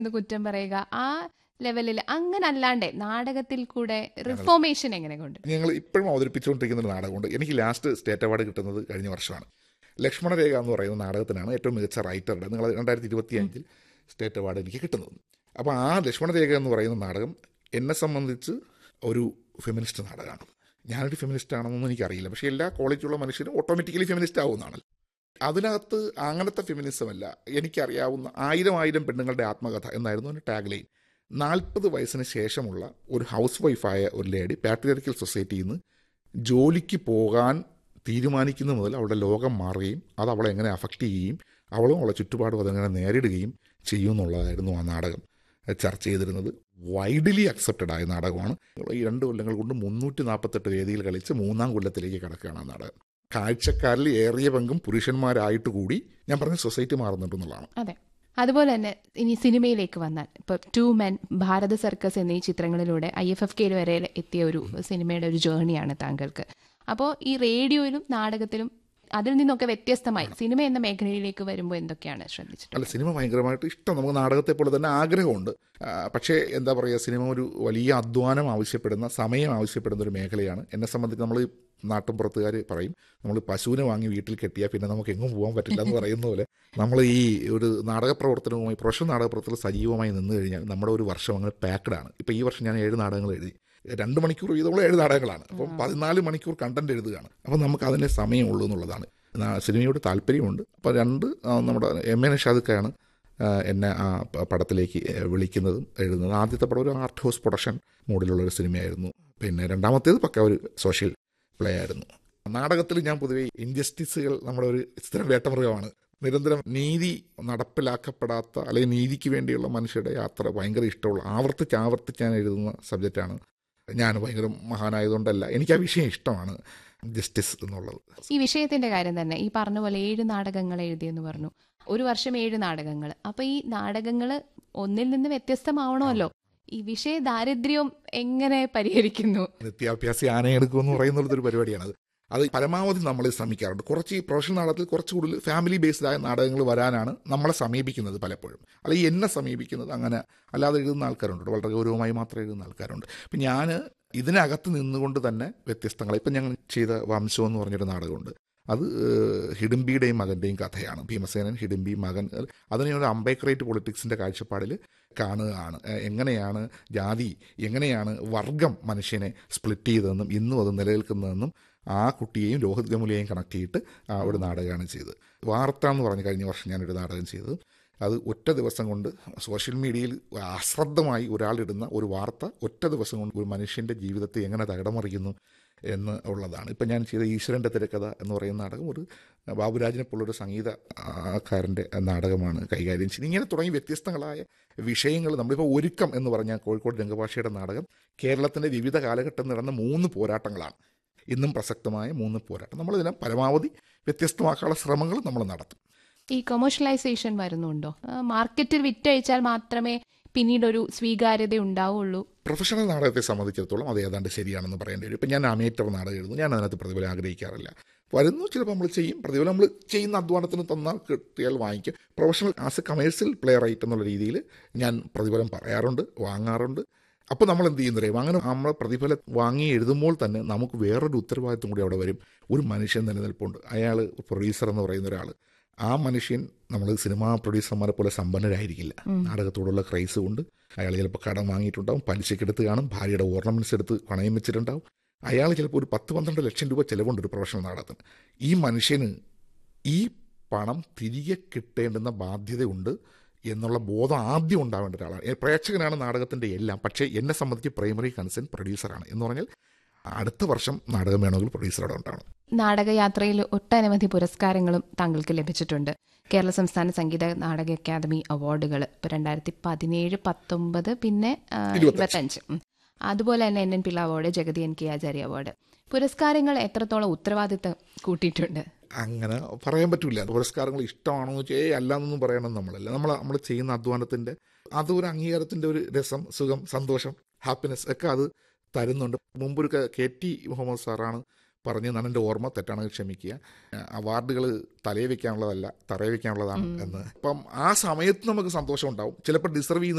എന്ന് കുറ്റം പറയുക ആ ലെവലിൽ അങ്ങനെ അല്ലാണ്ട് നാടകത്തിൽ കൂടെ റിഫോർമേഷൻ എങ്ങനെ കൊണ്ട് ഞങ്ങൾ ഇപ്പോഴും അവതരിപ്പിച്ചുകൊണ്ടിരിക്കുന്ന ഒരു നാടകമുണ്ട് എനിക്ക് ലാസ്റ്റ് സ്റ്റേറ്റ് അവാർഡ് കിട്ടുന്നത് കഴിഞ്ഞ വർഷമാണ് ലക്ഷ്മണരേഖ എന്ന് പറയുന്ന നാടകത്തിനാണ് ഏറ്റവും മികച്ച റൈറ്ററുടെ നിങ്ങൾ രണ്ടായിരത്തി ഇരുപത്തി അഞ്ചിൽ സ്റ്റേറ്റ് അവാർഡ് എനിക്ക് കിട്ടുന്നത് അപ്പോൾ ആ ലക്ഷ്മണരേഖ എന്ന് പറയുന്ന നാടകം എന്നെ സംബന്ധിച്ച് ഒരു ഫെമിനിസ്റ്റ് നാടകമാണ് ഞാനൊരു ഫെമിനിസ്റ്റ് ആണെന്നൊന്നും എനിക്കറിയില്ല പക്ഷേ എല്ലാ ക്വാളിറ്റിയുള്ള മനുഷ്യരും ഓട്ടോമാറ്റിക്കലി ഫെമിനിസ്റ്റ് ആവുന്നതാണ് അതിനകത്ത് അങ്ങനത്തെ ഫെമിനിസം അല്ല എനിക്കറിയാവുന്ന ആയിരം ആയിരം പെണ്ണുങ്ങളുടെ ആത്മകഥ എന്നായിരുന്നു എൻ്റെ ടാഗ് ലൈൻ നാൽപ്പത് വയസ്സിന് ശേഷമുള്ള ഒരു ഹൗസ് വൈഫായ ഒരു ലേഡി പാട്രിയർക്കൽ സൊസൈറ്റിയിൽ നിന്ന് ജോലിക്ക് പോകാൻ തീരുമാനിക്കുന്ന മുതൽ അവളുടെ ലോകം മാറുകയും അത് അവളെ എങ്ങനെ അഫക്റ്റ് ചെയ്യുകയും അവളും അവളെ ചുറ്റുപാടും അതെങ്ങനെ നേരിടുകയും ചെയ്യും എന്നുള്ളതായിരുന്നു ആ നാടകം ചർച്ച ചെയ്തിരുന്നത് വൈഡലി അക്സെപ്റ്റഡ് ആയ നാടകമാണ് ഈ രണ്ട് കൊല്ലങ്ങൾ കൊണ്ട് മുന്നൂറ്റി നാൽപ്പത്തെട്ട് വേദിയിൽ കളിച്ച് മൂന്നാം കൊല്ലത്തിലേക്ക് കടക്കുകയാണ് ആ നാടകം കാഴ്ചക്കാരിൽ ഏറിയ പങ്കും പുരുഷന്മാരായിട്ട് കൂടി ഞാൻ പറഞ്ഞ സൊസൈറ്റി മാറുന്നുണ്ടെന്നുള്ളതാണ് അതെ അതുപോലെ തന്നെ ഇനി സിനിമയിലേക്ക് വന്നാൽ ഇപ്പൊ ടു മെൻ ഭാരത സർക്കസ് എന്നീ ചിത്രങ്ങളിലൂടെ ഐ എഫ് എഫ് കെയിൽ വരെ എത്തിയ ഒരു സിനിമയുടെ ഒരു ജേണിയാണ് താങ്കൾക്ക് അപ്പോൾ ഈ റേഡിയോയിലും നാടകത്തിലും അതിൽ നിന്നൊക്കെ വ്യത്യസ്തമായി സിനിമ എന്ന മേഖലയിലേക്ക് വരുമ്പോൾ എന്തൊക്കെയാണ് ശ്രദ്ധിച്ചിട്ടുള്ളത് അല്ല സിനിമ ഭയങ്കരമായിട്ട് ഇഷ്ടം നമുക്ക് നാടകത്തെ പോലെ തന്നെ ആഗ്രഹമുണ്ട് ആ, പക്ഷേ എന്താ പറയുക സിനിമ ഒരു വലിയ അധ്വാനം ആവശ്യപ്പെടുന്ന സമയം ആവശ്യപ്പെടുന്ന ഒരു മേഖലയാണ് എന്നെ സംബന്ധിച്ച് നമ്മൾ നാട്ടിൻപുറത്തുകാർ പറയും നമ്മൾ പശുവിനെ വാങ്ങി വീട്ടിൽ കെട്ടിയാൽ പിന്നെ നമുക്ക് എങ്ങും പോകാൻ പറ്റില്ല എന്ന് പറയുന്ന പോലെ നമ്മൾ ഈ ഒരു നാടക പ്രവർത്തനവുമായി പ്രൊഫഷണൽ നാടക പ്രവർത്തനത്തിൽ സജീവമായി നിന്ന് കഴിഞ്ഞാൽ നമ്മുടെ ഒരു വർഷം അങ്ങനെ പാക്ഡ് ആണ് ഇപ്പോൾ ഈ വർഷം ഞാൻ ഏഴ് നാടകങ്ങൾ എഴുതി രണ്ട് മണിക്കൂർ വീതമുള്ള ഏഴ് നാടകങ്ങളാണ് അപ്പം പതിനാല് മണിക്കൂർ കണ്ടന്റ് എഴുതുകയാണ് അപ്പം നമുക്ക് അതിനെ സമയമുള്ളൂ എന്നുള്ളതാണ് നാ- സിനിമയോട് താല്പര്യമുണ്ട് അപ്പോൾ രണ്ട് ആ, നമ്മുടെ എം എ നിഷാദുക്കാണ് ആ, എന്നെ ആ പ- പടത്തിലേക്ക് ഏ, വിളിക്കുന്നതും എഴുതുന്നതും ആദ്യത്തെ പടം ഒരു ആർട്ട് ഹൗസ് പ്രൊഡക്ഷൻ മോഡിലുള്ള ഒരു സിനിമയായിരുന്നു പിന്നെ രണ്ടാമത്തേത് പക്ക ഒരു സോഷ്യൽ പ്ലേ ആയിരുന്നു നാടകത്തിൽ ഞാൻ പൊതുവെ ഇൻജസ്റ്റിസുകൾ നമ്മുടെ ഒരു സ്ഥിരം വേട്ടമൃഗമാണ് നിരന്തരം നീതി നടപ്പിലാക്കപ്പെടാത്ത അല്ലെങ്കിൽ നീതിക്ക് വേണ്ടിയുള്ള മനുഷ്യരുടെ യാത്ര ഭയങ്കര ഇഷ്ടമുള്ള ആവർത്തിച്ച് ആവർത്തിച്ച് ഞാൻ എഴുതുന്ന സബ്ജക്റ്റാണ് ഞാൻ ഭയങ്കര മഹാനായതുകൊണ്ടല്ല എനിക്ക് ആ വിഷയം ഇഷ്ടമാണ് ജസ്റ്റിസ് എന്നുള്ളത് ഈ വിഷയത്തിന്റെ കാര്യം തന്നെ ഈ പറഞ്ഞ പോലെ ഏഴ് നാടകങ്ങൾ എഴുതിയെന്ന് പറഞ്ഞു ഒരു വർഷം ഏഴ് നാടകങ്ങൾ അപ്പൊ ഈ നാടകങ്ങൾ ഒന്നിൽ നിന്ന് വ്യത്യസ്തമാവണമല്ലോ ഈ വിഷയ ദാരിദ്ര്യം എങ്ങനെ പരിഹരിക്കുന്നു നിത്യാഭ്യാസി ആനയെടുക്കുമെന്ന് പറയുന്നത് ഒരു പരിപാടിയാണത് അത് പരമാവധി നമ്മൾ ശ്രമിക്കാറുണ്ട് കുറച്ച് ഈ പ്രൊഫഷണൽ നാടകത്തിൽ കുറച്ച് കൂടുതൽ ഫാമിലി ബേസ്ഡ് ആയ നാടകങ്ങൾ വരാനാണ് നമ്മളെ സമീപിക്കുന്നത് പലപ്പോഴും അല്ലെങ്കിൽ എന്നെ സമീപിക്കുന്നത് അങ്ങനെ അല്ലാതെ എഴുതുന്ന ആൾക്കാരുണ്ട് വളരെ ഗൗരവമായി മാത്രം എഴുതുന്ന ആൾക്കാരുണ്ട് അപ്പം ഞാൻ ഇതിനകത്ത് നിന്നുകൊണ്ട് തന്നെ വ്യത്യസ്തങ്ങൾ ഇപ്പം ഞങ്ങൾ ചെയ്ത വംശം എന്ന് പറഞ്ഞൊരു നാടകമുണ്ട് അത് ഏഹ്, ഹിഡിംബിയുടെയും മകൻ്റെയും കഥയാണ് ഭീമസേനൻ ഹിഡിംബി മകൻ അതിനെ ഒരു അംബേക്രേറ്റ് പൊളിറ്റിക്സിൻ്റെ കാഴ്ചപ്പാടിൽ കാണുകയാണ് ഏഹ്, എങ്ങനെയാണ് ജാതി എങ്ങനെയാണ് വർഗം മനുഷ്യനെ സ്പ്ലിറ്റ് ചെയ്തതെന്നും ഇന്നും അത് നിലനിൽക്കുന്നതെന്നും ആ കുട്ടിയെയും ലോഹിത് ഗമുലയെയും കണക്ട് ചെയ്തിട്ട് ആ ഒരു നാടകമാണ് ചെയ്തത് വാർത്ത എന്ന് പറഞ്ഞ് കഴിഞ്ഞ വർഷം ഞാനൊരു നാടകം ചെയ്തത് അത് ഒറ്റ ദിവസം കൊണ്ട് സോഷ്യൽ മീഡിയയിൽ അശ്രദ്ധമായി ഒരാളിടുന്ന ഒരു വാർത്ത ഒറ്റ ദിവസം കൊണ്ട് ഒരു മനുഷ്യൻ്റെ ജീവിതത്തെ എങ്ങനെ തകിടമറിയുന്നു എന്ന് ഉള്ളതാണ് ഇപ്പം ഞാൻ ചെയ്ത ഈശ്വരൻ്റെ തിരക്കഥ എന്ന് പറയുന്ന നാടകം ഒരു ബാബുരാജിനെ പോലൊരു സംഗീതക്കാരൻ്റെ നാടകമാണ് കൈകാര്യം ചെയ്യുന്നത് ഇങ്ങനെ തുടങ്ങി വ്യത്യസ്തങ്ങളായ വിഷയങ്ങൾ നമ്മളിപ്പോൾ ഒരുക്കം എന്ന് പറഞ്ഞാൽ കോഴിക്കോട് രംഗഭാഷയുടെ നാടകം കേരളത്തിൻ്റെ വിവിധ കാലഘട്ടം നടന്ന മൂന്ന് പോരാട്ടങ്ങളാണ് ഇന്നും പ്രസക്തമായ മൂന്ന് പോരാട്ടം നമ്മളിതിനെ പരമാവധി വ്യത്യസ്തമാക്കാനുള്ള ശ്രമങ്ങൾ നമ്മൾ നടത്തും ഈ കൊമേഴ്ഷ്യലൈസേഷൻ വരുന്നുണ്ടോ ആ, മാർക്കറ്റിൽ വിറ്റഴിച്ചാൽ മാത്രമേ പിന്നീട് ഒരു സ്വീകാര്യത ഉണ്ടാവുള്ളൂ പ്രൊഫഷണൽ നാടകത്തെ സംബന്ധിച്ചിടത്തോളം അത് ഏതാണ്ട് ശരിയാണെന്ന് പറയേണ്ടി വരും ഇപ്പം ഞാൻ അമേറ്റർ നാടകം എഴുതുന്നു ഞാൻ അതിനകത്ത് പ്രതിഫലം ആഗ്രഹിക്കാറില്ല വരുന്നു ചിലപ്പോൾ നമ്മൾ ചെയ്യും പ്രതിഫലം നമ്മൾ ചെയ്യുന്ന അധ്വാനത്തിന് തന്നാൽ കിട്ടിയാൽ വാങ്ങിക്കും professional as a commercial player ആയിട്ട് എന്നുള്ള രീതിയിൽ ഞാൻ പ്രതിഫലം പറയാറുണ്ട് വാങ്ങാറുണ്ട് അപ്പോൾ നമ്മൾ എന്ത് ചെയ്യുന്നറിയാം അങ്ങനെ നമ്മൾ പ്രതിഫലം വാങ്ങി എഴുതുമ്പോൾ തന്നെ നമുക്ക് വേറൊരു ഉത്തരവാദിത്വം കൂടി അവിടെ വരും ഒരു മനുഷ്യൻ നിലനിൽപ്പുണ്ട് അയാൾ പ്രൊഡ്യൂസർ എന്ന് പറയുന്ന ഒരാൾ ആ മനുഷ്യൻ നമ്മൾ സിനിമാ പ്രൊഡ്യൂസർമാരെ പോലെ സമ്പന്നരായിരിക്കില്ല നാടകത്തോടുള്ള ക്രൈസ് കൊണ്ട് അയാൾ ചിലപ്പോൾ കടം വാങ്ങിയിട്ടുണ്ടാവും പലിശക്കെടുത്ത് കാണും ഭാര്യയുടെ ഓർണമെന്റ്സ് എടുത്ത് പണയം വെച്ചിട്ടുണ്ടാവും അയാൾ ചിലപ്പോൾ ഒരു പത്ത് പന്ത്രണ്ട് ലക്ഷം രൂപ ചിലവുണ്ട് ഒരു പ്രൊഫഷണൽ നാടകത്തിന് ഈ മനുഷ്യന് ഈ പണം തിരികെ കിട്ടേണ്ടുന്ന ബാധ്യതയുണ്ട് എന്നുള്ള ബോധം ആദ്യം ഉണ്ടാവേണ്ട ഒരാളാണ് ഏ, പ്രേക്ഷകനാണ് നാടകത്തിൻ്റെ എല്ലാം പക്ഷേ എന്നെ സംബന്ധിച്ച് പ്രൈമറി കൺസേൺ പ്രൊഡ്യൂസറാണ് എന്ന് പറഞ്ഞാൽ അടുത്ത വർഷം നാടകം വേണമെങ്കിൽ പ്രൊഡ്യൂസർ അവിടെ ഉണ്ടാവണം നാടകയാത്രയിൽ ഒട്ടനവധി പുരസ്കാരങ്ങളും താങ്കൾക്ക് ലഭിച്ചിട്ടുണ്ട് കേരള സംസ്ഥാന സംഗീത നാടക അക്കാദമി അവാർഡുകൾ ഇപ്പൊ രണ്ടായിരത്തി പതിനേഴ് പത്തൊമ്പത് പിന്നെ ആ, ഇരുപത്തഞ്ച് ഉം. അതുപോലെ തന്നെ N N Pillai award Jagathy N K Acharya award പുരസ്കാരങ്ങൾ എത്രത്തോളം ഉത്തരവാദിത്തം കൂട്ടിയിട്ടുണ്ട് അങ്ങനെ പറയാൻ പറ്റില്ല പുരസ്കാരങ്ങൾ ഇഷ്ടമാണോ എന്ന് വെച്ചാൽ ഏയ് അല്ലാന്നൊന്നും പറയണം നമ്മളല്ല നമ്മൾ നമ്മൾ ചെയ്യുന്ന അധ്വാനത്തിൻ്റെ അതൊരു അംഗീകാരത്തിൻ്റെ ഒരു രസം സുഖം സന്തോഷം ഹാപ്പിനെസ് ഒക്കെ അത് തരുന്നുണ്ട് മുമ്പൊരു ക- കെ ടി മുഹമ്മദ് സാറാണ് പറഞ്ഞതെന്നാണ് എൻ്റെ ഓർമ്മ തെറ്റാണെങ്കിൽ ക്ഷമിക്കുക അവാർഡുകൾ തലയിൽ വെക്കാനുള്ളതല്ല തറയിൽ വെക്കാനുള്ളതാണ് എന്ന് അപ്പം ആ സമയത്ത് നമുക്ക് സന്തോഷം ഉണ്ടാവും ചിലപ്പോൾ ഡിസർവ് ചെയ്യുന്ന